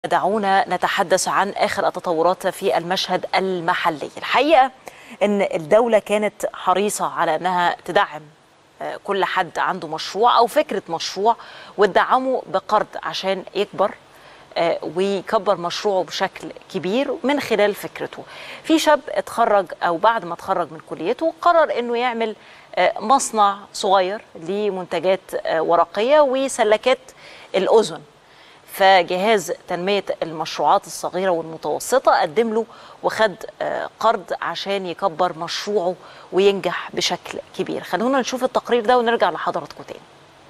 دعونا نتحدث عن آخر التطورات في المشهد المحلي الحقيقة أن الدولة كانت حريصة على أنها تدعم آه، كل حد عنده مشروع أو فكرة مشروع وتدعمه بقرض عشان يكبر آه، ويكبر مشروعه بشكل كبير من خلال فكرته في شاب اتخرج أو بعد ما اتخرج من كليته قرر أنه يعمل آه، مصنع صغير لمنتجات آه، ورقية وسلكات الأذن فجهاز تنمية المشروعات الصغيرة والمتوسطة قدم له وخد آه، قرض عشان يكبر مشروعه وينجح بشكل كبير خلونا نشوف التقرير ده ونرجع لحضراتكم تاني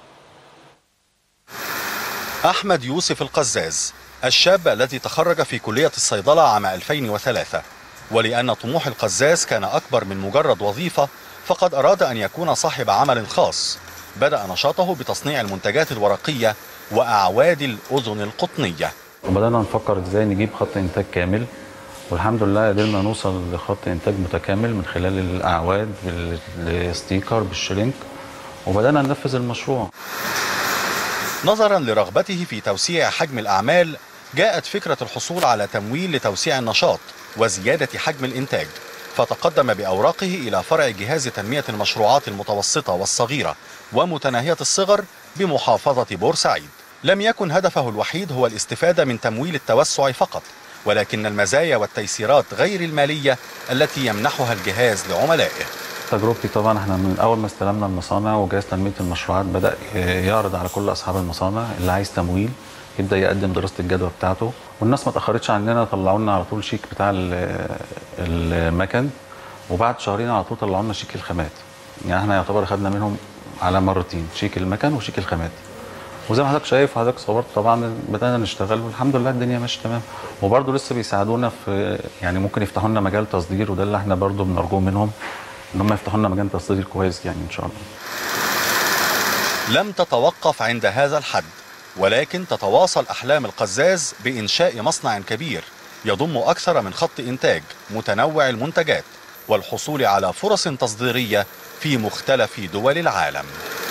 أحمد يوسف القزاز الشاب الذي تخرج في كلية الصيدلة عام 2003 ولأن طموح القزاز كان أكبر من مجرد وظيفة فقد أراد أن يكون صاحب عمل خاص بدأ نشاطه بتصنيع المنتجات الورقية وأعواد الأذن القطنية وبدأنا نفكر ازاي نجيب خط انتاج كامل والحمد لله قدرنا نوصل لخط انتاج متكامل من خلال الاعواد بالستيكر بالشرينك وبدأنا ننفذ المشروع نظرا لرغبته في توسيع حجم الأعمال جاءت فكرة الحصول على تمويل لتوسيع النشاط وزيادة حجم الإنتاج فتقدم بأوراقه إلى فرع جهاز تنمية المشروعات المتوسطة والصغيرة ومتناهية الصغر بمحافظة بورسعيد لم يكن هدفه الوحيد هو الاستفادة من تمويل التوسع فقط ولكن المزايا والتيسيرات غير المالية التي يمنحها الجهاز لعملائه تجربتي طبعا احنا من اول ما استلمنا المصانع وجهاز تنميه المشروعات بدا يعرض على كل اصحاب المصانع اللي عايز تمويل يبدا يقدم دراسه الجدوى بتاعته والناس ما تاخرتش عننا طلعوا لنا على طول شيك بتاع ال- المكن وبعد شهرين على طول طلعوا لنا شيك الخامات يعني احنا يعتبر خدنا منهم على مرتين شيك المكن وشيك الخامات وزي ما حضرتك شايف وحضرتك صورت طبعا بدانا نشتغل والحمد لله الدنيا ماشيه تمام وبرضه لسه بيساعدونا في يعني ممكن يفتحوا لنا مجال تصدير وده اللي احنا برضه بنرجوه منهم ان هم يفتحوا لنا مجال تصدير كويس يعني ان شاء الله لم تتوقف عند هذا الحد ولكن تتواصل أحلام القزاز بإنشاء مصنع كبير يضم أكثر من خط إنتاج متنوع المنتجات والحصول على فرص تصديرية في مختلف دول العالم